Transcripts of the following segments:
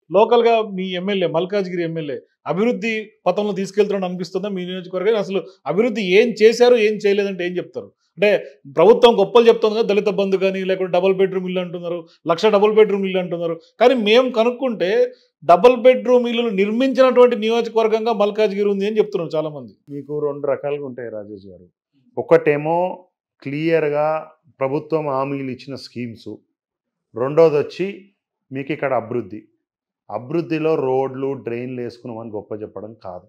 లోకల్గా మీ MLA Malkajgiri MLA అభివృద్ధి పథంలో తీసుకెళ్తున్నాడు అనిపిస్తుందా మీ నియోజకవర్గం అసలు అభివృద్ధి ఏం చేశారు ఏం చేయలేదంటే ఏం చెప్తారు అంటే ప్రభుత్వం గొప్పలు చెప్తుంది కదా దళిత బంధు కానీ లేకుంటే డబుల్ బెడ్రూమ్ ఇల్లు అంటున్నారు లక్ష డబుల్ బెడ్రూమ్ ఇల్లు అంటున్నారు కానీ మేము కనుక్కుంటే డబుల్ బెడ్రూమ్ ఇల్లులు నిర్మించినటువంటి నియోజకవర్గంగా మల్కాజ్గిరి ఉంది అని చెప్తున్నారు చాలా మంది మీకు రెండు రకాలుగా ఉంటాయి రాజేష్ గారు ఒకటేమో క్లియర్గా ప్రభుత్వం హామీలు ఇచ్చిన స్కీమ్స్ రెండోది వచ్చి మీకు ఇక్కడ అభివృద్ధి అభివృద్ధిలో రోడ్లు డ్రైన్లు వేసుకున్నామని గొప్ప చెప్పడం కాదు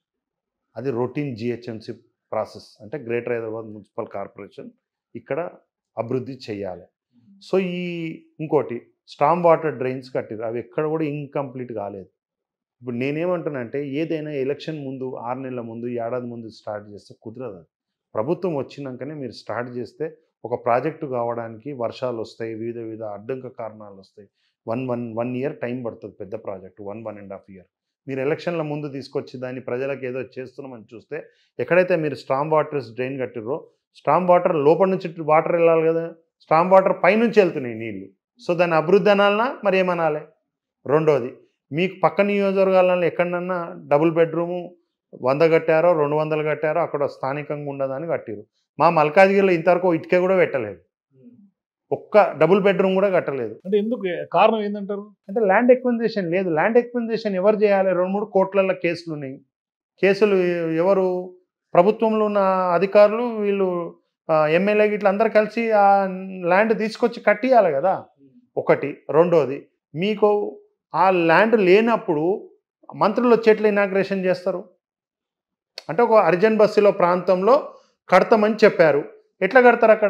అది రొటీన్ జిహెచ్ఎంసి ప్రాసెస్ అంటే గ్రేటర్ హైదరాబాద్ మున్సిపల్ కార్పొరేషన్ ఇక్కడ అభివృద్ధి చేయాలి సో ఈ ఇంకోటి స్టామ్ వాటర్ డ్రైన్స్ కట్టారు అవి ఎక్కడ కూడా ఇన్కంప్లీట్ కాలేదు ఇప్పుడు నేనేమంటున్నానంటే ఏదైనా ఎలక్షన్ ముందు ఆరు నెలల ముందు ఏడాది ముందు స్టార్ట్ చేస్తే కుదరదు అది. ప్రభుత్వం వచ్చినాకనే మీరు స్టార్ట్ చేస్తే ఒక ప్రాజెక్టు కావడానికి వర్షాలు వస్తాయి వివిధ వివిధ అడ్డంక కారణాలు వస్తాయి one one one year time పడుతుంది పెద్ద project one one and half year మీరు ఎలక్షన్ల ముందు తీసుకొచ్చి దాన్ని ప్రజలకు ఏదో చేస్తున్నామని చూస్తే ఎక్కడైతే మీరు స్టామ్ వాటర్స్ డ్రైన్ కట్టిరో స్టామ్ వాటర్ లోపల నుంచి వాటర్ వెళ్ళాలి కదా స్టామ్ వాటర్ పైనుంచి వెళ్తున్నాయి నీళ్లు సో దాన్ని అభివృద్ధి అనాలనా మరి ఏమనాలి రెండోది మీకు పక్క నియోజకవర్గాలలో ఎక్కడన్నా డబుల్ బెడ్రూము వంద కట్టారో రెండు వందలు కట్టారో అక్కడ స్థానికంగా ఉండదని కట్టిరు మా మల్కాజ్గిరిలో ఇంతవరకు ఇటుక కూడా పెట్టలేదు ఒక్క డబుల్ బెడ్రూమ్ కూడా కట్టలేదు అంటే ఎందుకు కారణం ఏంటంటారు అంటే ల్యాండ్ ఎక్విజిషన్ లేదు ల్యాండ్ ఎక్విజిషన్ ఎవరు చేయాలి రెండు మూడు కోట్లలో కేసులు ఉన్నాయి కేసులు ఎవరు ప్రభుత్వంలో ఉన్న అధికారులు వీళ్ళు ఎమ్మెల్యే ఇట్లా అందరు కలిసి ఆ ల్యాండ్ తీసుకొచ్చి కట్టియాలి కదా ఒకటి రెండోది మీకు ఆ ల్యాండ్ లేనప్పుడు మంత్రులు వచ్చి ఎట్లా ఇనాగ్రేషన్ చేస్తారు అంటే ఒక అర్జన్ బస్సులో ప్రాంతంలో కడతామని చెప్పారు ఎట్లా కడతారు అక్కడ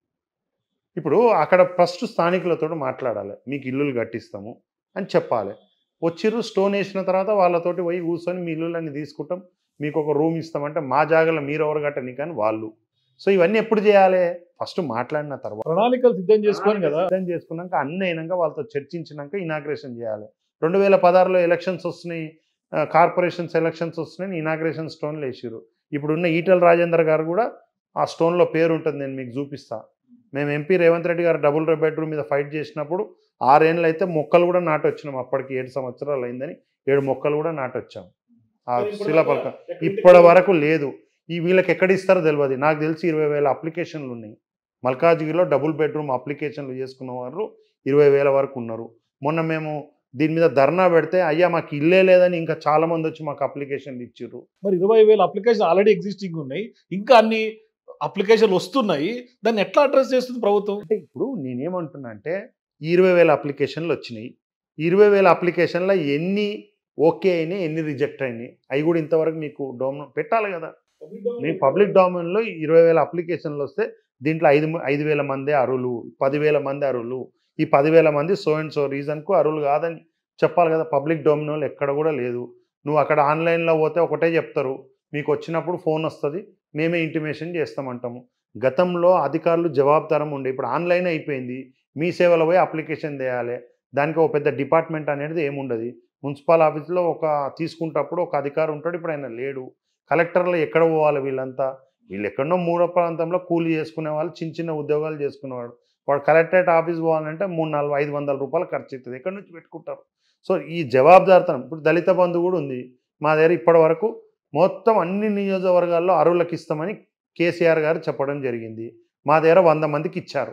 ఇప్పుడు అక్కడ ఫస్ట్ స్థానికులతో మాట్లాడాలి మీకు ఇల్లులు కట్టిస్తాము అని చెప్పాలి వచ్చిర్రు స్టోన్ వేసిన తర్వాత వాళ్ళతోటి పోయి కూర్చొని మీ ఇల్లులన్నీ తీసుకుంటాం మీకు ఒక రూమ్ ఇస్తామంటే మా జాగాలో మీరు ఎవరు కట్టని కానీ వాళ్ళు సో ఇవన్నీ ఎప్పుడు చేయాలి ఫస్ట్ మాట్లాడిన తర్వాత ప్రణాళికలు సిద్ధం చేసుకొని కదా సిద్ధం చేసుకున్నాక అన్ని అయినాక వాళ్ళతో చర్చించినాక ఇనాగ్రేషన్ చేయాలి రెండు వేల పదహారులో ఎలక్షన్స్ వస్తున్నాయి కార్పొరేషన్స్ ఎలక్షన్స్ వస్తున్నాయి ఇనాగ్రేషన్ స్టోన్లు వేసిరు ఇప్పుడున్న ఈటల రాజేందర్ గారు కూడా ఆ స్టోన్లో పేరు ఉంటుంది నేను మీకు చూపిస్తా మేము ఎంపీ రేవంత్ రెడ్డి గారు డబుల్ బెడ్రూమ్ మీద ఫైట్ చేసినప్పుడు ఆరేళ్ళు అయితే మొక్కలు కూడా నాటొచ్చినాం అప్పటికి ఏడు సంవత్సరాలు అయిందని ఏడు మొక్కలు కూడా నాటొచ్చాం ఆ శిలాపలక ఇప్పటి వరకు లేదు ఈ వీళ్ళకి ఎక్కడ ఇస్తారో తెలియదు నాకు తెలిసి ఇరవై వేల అప్లికేషన్లు ఉన్నాయి మల్కాజ్గిరిలో డబుల్ బెడ్రూమ్ అప్లికేషన్లు చేసుకున్న వారు ఇరవై వేల వరకు ఉన్నారు మొన్న మేము దీని మీద ధర్నా పెడితే అయ్యా మాకు ఇల్లే లేదని ఇంకా చాలా మంది వచ్చి మాకు అప్లికేషన్లు ఇచ్చిర్రు మరి ఇరవై వేల అప్లికేషన్ ఆల్రెడీ ఎగ్జిస్టింగ్ ఉన్నాయి ఇంకా అన్ని అప్లికేషన్లు వస్తున్నాయి దాన్ని ఎట్లా అడ్రస్ చేస్తుంది ప్రభుత్వం అంటే ఇప్పుడు నేనేమంటున్నా అంటే ఇరవై వేల అప్లికేషన్లు వచ్చినాయి ఇరవై వేల అప్లికేషన్లో ఎన్ని ఓకే అయినాయి ఎన్ని రిజెక్ట్ అయినాయి అవి కూడా ఇంతవరకు మీకు డోమ్ పెట్టాలి కదా మీ పబ్లిక్ డొమైన్లో ఇరవై వేల అప్లికేషన్లు వస్తే దీంట్లో ఐదు మ- ఐదు వేల మంది అరువులు పదివేల మంది అరువులు ఈ పదివేల మంది సో అండ్ సో రీజన్కు అరువులు కాదని చెప్పాలి కదా పబ్లిక్ డొమైన్లో ఎక్కడ కూడా లేదు నువ్వు అక్కడ ఆన్లైన్లో పోతే ఒకటే చెప్తారు మీకు వచ్చినప్పుడు ఫోన్ వస్తుంది మేమే ఇంటిమేషన్ చేస్తామంటాము గతంలో అధికారులు జవాబుదారం ఉండే ఇప్పుడు ఆన్లైన్ అయిపోయింది మీ సేవలో పోయి అప్లికేషన్ చేయాలి దానికి ఒక పెద్ద డిపార్ట్మెంట్ అనేది ఏముండదు మున్సిపల్ ఆఫీస్లో ఒక తీసుకుంటప్పుడు ఒక అధికారి ఉంటాడు ఇప్పుడు ఆయన లేడు కలెక్టర్లు ఎక్కడ పోవాలి వీళ్ళంతా వీళ్ళు ఎక్కడో మూడో ప్రాంతంలో కూలీ చేసుకునే వాళ్ళు చిన్న చిన్న ఉద్యోగాలు చేసుకునేవాడు వాడు కలెక్టరేట్ ఆఫీస్ పోవాలంటే మూడు నాలుగు ఐదు వందల రూపాయలు ఖర్చు అవుతుంది ఎక్కడి నుంచి పెట్టుకుంటారు సో ఈ జవాబుదారితనం ఇప్పుడు దళిత బంధు కూడా ఉంది మా దగ్గర ఇప్పటి వరకు మొత్తం అన్ని నియోజకవర్గాల్లో అరువులకు ఇస్తామని కేసీఆర్ గారు చెప్పడం జరిగింది మా దగ్గర వంద మందికి ఇచ్చారు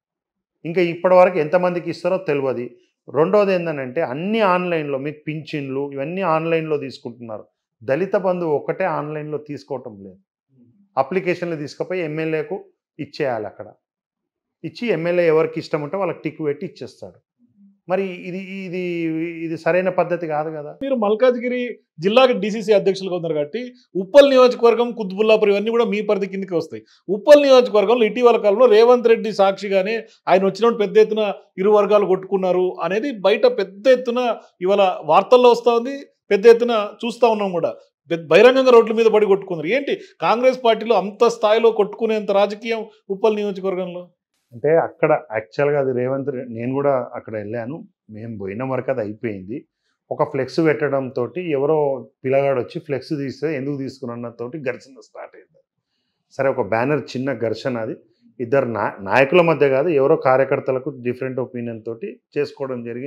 ఇంకా ఇప్పటి వరకు ఎంతమందికి ఇస్తారో తెలియదు రెండోది ఏంటంటే అన్ని ఆన్లైన్లో మీకు పింఛన్లు ఇవన్నీ ఆన్లైన్లో తీసుకుంటున్నారు దళిత బంధు ఒకటే ఆన్లైన్లో తీసుకోవటం లేదు అప్లికేషన్లు తీసుకుపోయి ఎమ్మెల్యేకు ఇచ్చేయాలి అక్కడ ఇచ్చి ఎమ్మెల్యే ఎవరికి ఇష్టం ఉంటే వాళ్ళకి టిక్ పెట్టి ఇచ్చేస్తాడు మరి ఇది ఇది ఇది సరైన పద్ధతి కాదు కదా మీరు మల్కాజ్గిరి జిల్లాకి డీసీసీ అధ్యక్షులుగా ఉన్నారు కాబట్టి ఉప్పల్ నియోజకవర్గం కుత్బుల్లాపురం ఇవన్నీ కూడా మీ పరిధి కిందకి వస్తాయి ఉప్పల్ నియోజకవర్గంలో ఇటీవల కాలంలో రేవంత్ రెడ్డి సాక్షిగానే ఆయన వచ్చినప్పుడు పెద్ద ఎత్తున ఇరు వర్గాలు కొట్టుకున్నారు అనేది బయట పెద్ద ఎత్తున ఇవాళ వార్తల్లో వస్తూ ఉంది పెద్ద ఎత్తున చూస్తూ ఉన్నాం కూడా పెద్ద బహిరంగంగా రోడ్ల మీద పడి కొట్టుకున్నారు ఏంటి కాంగ్రెస్ పార్టీలో అంత స్థాయిలో కొట్టుకునేంత రాజకీయం ఉప్పల్ నియోజకవర్గంలో అంటే అక్కడ యాక్చువల్గా అది రేవంత్ రెడ్డి నేను కూడా అక్కడ వెళ్ళాను మేము పోయిన వరకు అది అయిపోయింది ఒక ఫ్లెక్స్ పెట్టడంతో ఎవరో పిల్లగాడు వచ్చి ఫ్లెక్స్ తీస్తే ఎందుకు తీసుకున్నతోటి ఘర్షణ స్టార్ట్ అయింది సరే ఒక బ్యానర్ చిన్న ఘర్షణ అది ఇద్దరు నా నాయకుల మధ్య కాదు ఎవరో కార్యకర్తలకు డిఫరెంట్ ఒపీనియన్ తోటి చేసుకోవడం జరిగింది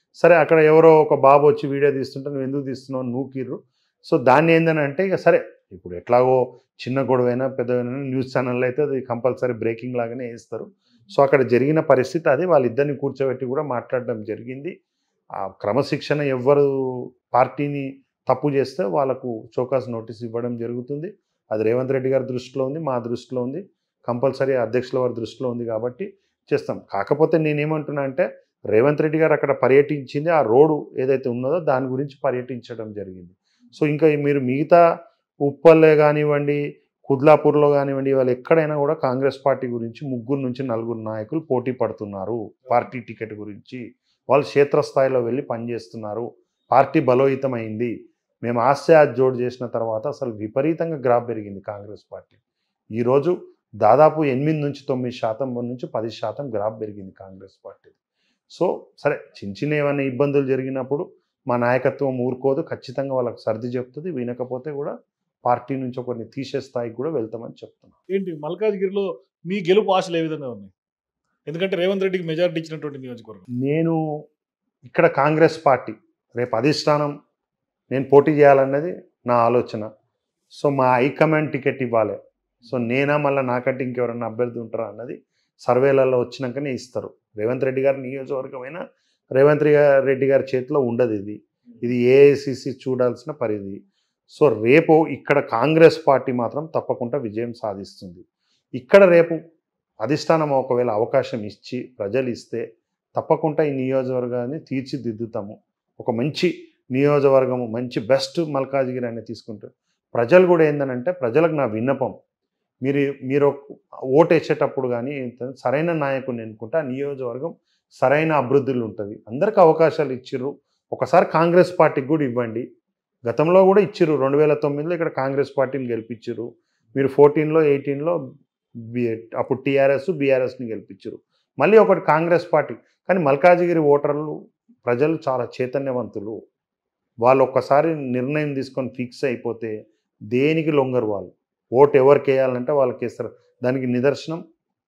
సరే అక్కడ ఎవరో ఒక బాబు వచ్చి వీడియో తీస్తుంటే నువ్వు ఎందుకు తీస్తున్నావు నూకిర్రు సో దాన్ని ఏందని అంటే ఇక సరే ఇప్పుడు ఎట్లాగో చిన్న గొడవైనా పెద్దవైనా న్యూస్ ఛానల్లో అయితే అది కంపల్సరీ బ్రేకింగ్ లాగానే వేస్తారు సో అక్కడ జరిగిన పరిస్థితి అది వాళ్ళిద్దరిని కూర్చోబెట్టి కూడా మాట్లాడడం జరిగింది ఆ క్రమశిక్షణ ఎవ్వరు పార్టీని తప్పు చేస్తే వాళ్ళకు చోకాస్ నోటీస్ ఇవ్వడం జరుగుతుంది అది రేవంత్ రెడ్డి గారి దృష్టిలో ఉంది మా దృష్టిలో ఉంది కంపల్సరీ అధ్యక్షుల వారి దృష్టిలో ఉంది కాబట్టి చేస్తాం కాకపోతే నేనేమంటున్నా అంటే రేవంత్ రెడ్డి గారు అక్కడ పర్యటించింది ఆ రోడ్డు ఏదైతే ఉన్నదో దాని గురించి పర్యటించడం జరిగింది సో ఇంకా మీరు మిగతా ఉప్పల్లే కానివ్వండి కుద్లాపూర్లో కానివ్వండి వాళ్ళు ఎక్కడైనా కూడా కాంగ్రెస్ పార్టీ గురించి ముగ్గురు నుంచి నలుగురు నాయకులు పోటీ పడుతున్నారు పార్టీ టికెట్ గురించి వాళ్ళు క్షేత్రస్థాయిలో వెళ్ళి పనిచేస్తున్నారు పార్టీ బలోహితమైంది మేము ఆశయ జోడు చేసిన తర్వాత అసలు విపరీతంగా గ్రాఫ్ పెరిగింది కాంగ్రెస్ పార్టీ ఈరోజు దాదాపు ఎనిమిది నుంచి తొమ్మిది శాతం నుంచి పది శాతం గ్రాఫ్ పెరిగింది కాంగ్రెస్ పార్టీ సో సరే చిన్న చిన్న ఏమైనా ఇబ్బందులు జరిగినప్పుడు మా నాయకత్వం ఊరుకోదు ఖచ్చితంగా వాళ్ళకి సర్ది చెప్తుంది వినకపోతే కూడా పార్టీ నుంచి ఒకరిని తీసే స్థాయికి కూడా వెళ్తామని చెప్తున్నాం ఏంటి మల్కాజ్గిరిలో మీ గెలుపు ఆశలు ఏ విధంగా ఉన్నాయి ఎందుకంటే రేవంత్ రెడ్డికి మెజారిటీ ఇచ్చినటువంటి నియోజకవర్గం నేను ఇక్కడ కాంగ్రెస్ పార్టీ రేపు అధిష్టానం నేను పోటీ చేయాలన్నది నా ఆలోచన సో మా హైకమాండ్ టికెట్ ఇవ్వాలి సో నేనా మళ్ళీ నాకంటే ఇంకెవరన్నా అభ్యర్థి ఉంటారా అన్నది సర్వేలలో వచ్చినాకనే ఇస్తారు రేవంత్ రెడ్డి గారి నియోజకవర్గమైనా రేవంత్ గా- రెడ్డి గారి చేతిలో ఉండదు ఇది ఇది ఏఐసిసి చూడాల్సిన పరిధి సో రేపు ఇక్కడ కాంగ్రెస్ పార్టీ మాత్రం తప్పకుండా విజయం సాధిస్తుంది ఇక్కడ రేపు అధిష్టానం ఒకవేళ అవకాశం ఇచ్చి ప్రజలు ఇస్తే తప్పకుండా ఈ నియోజకవర్గాన్ని తీర్చిదిద్దుతాము ఒక మంచి నియోజకవర్గము మంచి బెస్ట్ మల్కాజ్గిరి అని తీసుకుంటే ప్రజలు కూడా ఏంటంటే ప్రజలకు నా విన్నపం మీరు మీరు ఓటు వేసేటప్పుడు కానీ సరైన నాయకుడిని ఎన్నుకుంటే ఆ నియోజకవర్గం సరైన అభివృద్ధులు ఉంటుంది అందరికి అవకాశాలు ఇచ్చిర్రు ఒకసారి కాంగ్రెస్ పార్టీకి కూడా ఇవ్వండి గతంలో కూడా ఇచ్చిర్రు రెండు వేల తొమ్మిదిలో ఇక్కడ కాంగ్రెస్ పార్టీని గెలిపించారు మీరు ఫోర్టీన్లో ఎయిటీన్లో బి అప్పుడు టీఆర్ఎస్ బీఆర్ఎస్ని గెలిపించారు మళ్ళీ ఒకటి కాంగ్రెస్ పార్టీ కానీ మల్కాజిగిరి ఓటర్లు ప్రజలు చాలా చైతన్యవంతులు వాళ్ళు ఒక్కసారి నిర్ణయం తీసుకొని ఫిక్స్ అయిపోతే దేనికి లొంగరు వాళ్ళు ఓటు ఎవరికి వేయాలంటే వాళ్ళకి వేస్తారు దానికి నిదర్శనం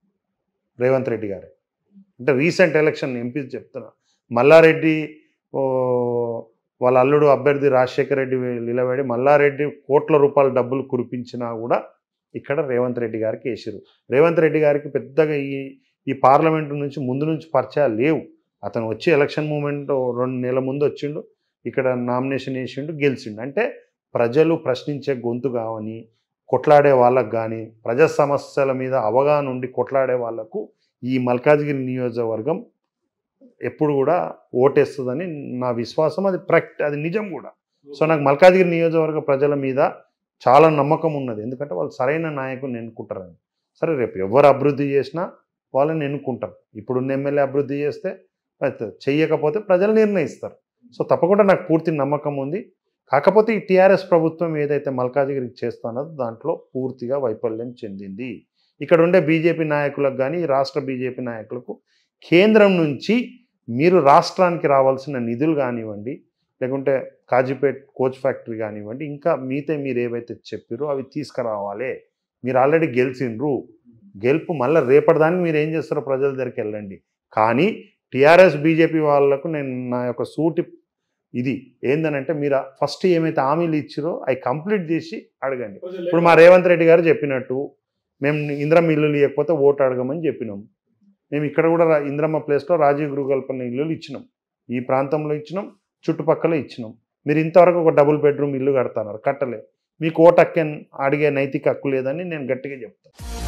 రేవంత్ రెడ్డి గారే అంటే రీసెంట్ ఎలక్షన్ ఎంపీ చెప్తున్నా మల్లారెడ్డి ఓ, వాళ్ళ అల్లుడు అభ్యర్థి రాజశేఖర రెడ్డి నిలబడి మల్లారెడ్డి కోట్ల రూపాయల డబ్బులు కురిపించినా కూడా ఇక్కడ రేవంత్ రెడ్డి గారికి వేసారు రేవంత్ రెడ్డి గారికి పెద్దగా ఈ ఈ పార్లమెంటు నుంచి ముందు నుంచి పరిచయాలు లేవు అతను వచ్చి ఎలక్షన్ మూమెంట్ రెండు నెలల ముందు వచ్చిండు ఇక్కడ నామినేషన్ వేసిండు గెలిచిండు అంటే ప్రజలు ప్రశ్నించే గొంతు కావని కొట్లాడే వాళ్ళకు కానీ ప్రజా సమస్యల మీద అవగాహన ఉండి కొట్లాడే వాళ్లకు ఈ మల్కాజ్గిరి నియోజకవర్గం ఎప్పుడు కూడా ఓటేస్తుందని నా విశ్వాసం అది ప్రక్ట్ అది నిజం కూడా సో నాకు మల్కాజ్గిరి నియోజకవర్గ ప్రజల మీద చాలా నమ్మకం ఉన్నది ఎందుకంటే వాళ్ళు సరైన నాయకుని ఎన్నుకుంటారని సరే రేపు ఎవరు అభివృద్ధి చేసినా వాళ్ళని ఎన్నుకుంటారు ఇప్పుడున్న ఎమ్మెల్యే అభివృద్ధి చేస్తే అవుతుంది. చెయ్యకపోతే ప్రజలు నిర్ణయిస్తారు సో తప్పకుండా నాకు పూర్తి నమ్మకం ఉంది కాకపోతే ఈ టీఆర్ఎస్ ప్రభుత్వం ఏదైతే మల్కాజిగిరికి చేస్తున్నదో దాంట్లో పూర్తిగా వైఫల్యం చెందింది ఇక్కడ ఉండే బీజేపీ నాయకులకు కానీ రాష్ట్ర బీజేపీ నాయకులకు కేంద్రం నుంచి మీరు రాష్ట్రానికి రావాల్సిన నిధులు కానివ్వండి లేకుంటే కాజీపేట్ కోచ్ ఫ్యాక్టరీ కానివ్వండి ఇంకా మీతే మీరు ఏవైతే చెప్పారో అవి తీసుకురావాలి మీరు ఆల్రెడీ గెలిచిండ్రు గెలుపు మళ్ళీ రేపటిదానికి మీరు ఏం చేస్తారో ప్రజల దగ్గరికి వెళ్ళండి కానీ టీఆర్ఎస్ బీజేపీ వాళ్ళకు నేను నా యొక్క సూటి ఇది ఏందనంటే మీరు ఫస్ట్ ఏమైతే హామీలు ఇచ్చిరో అవి కంప్లీట్ చేసి అడగండి ఇప్పుడు మా రేవంత్ రెడ్డి గారు చెప్పినట్టు మేము ఇంద్రమ్మ ఇల్లులు ఇవ్వకపోతే ఓటు అడగమని చెప్పినాం మేము ఇక్కడ కూడా రా- ఇంద్రమ్మ ప్లేస్లో రాజీవ్ గృహకల్పన ఇల్లులు ఇచ్చినాం ఈ ప్రాంతంలో ఇచ్చినాం చుట్టుపక్కల ఇచ్చినాం మీరు ఇంతవరకు ఒక డబుల్ బెడ్రూమ్ ఇల్లు కడతాన్నారు కట్టలే మీకు ఓటు హక్కు అడిగే నైతిక హక్కు లేదని నేను గట్టిగా చెప్తాను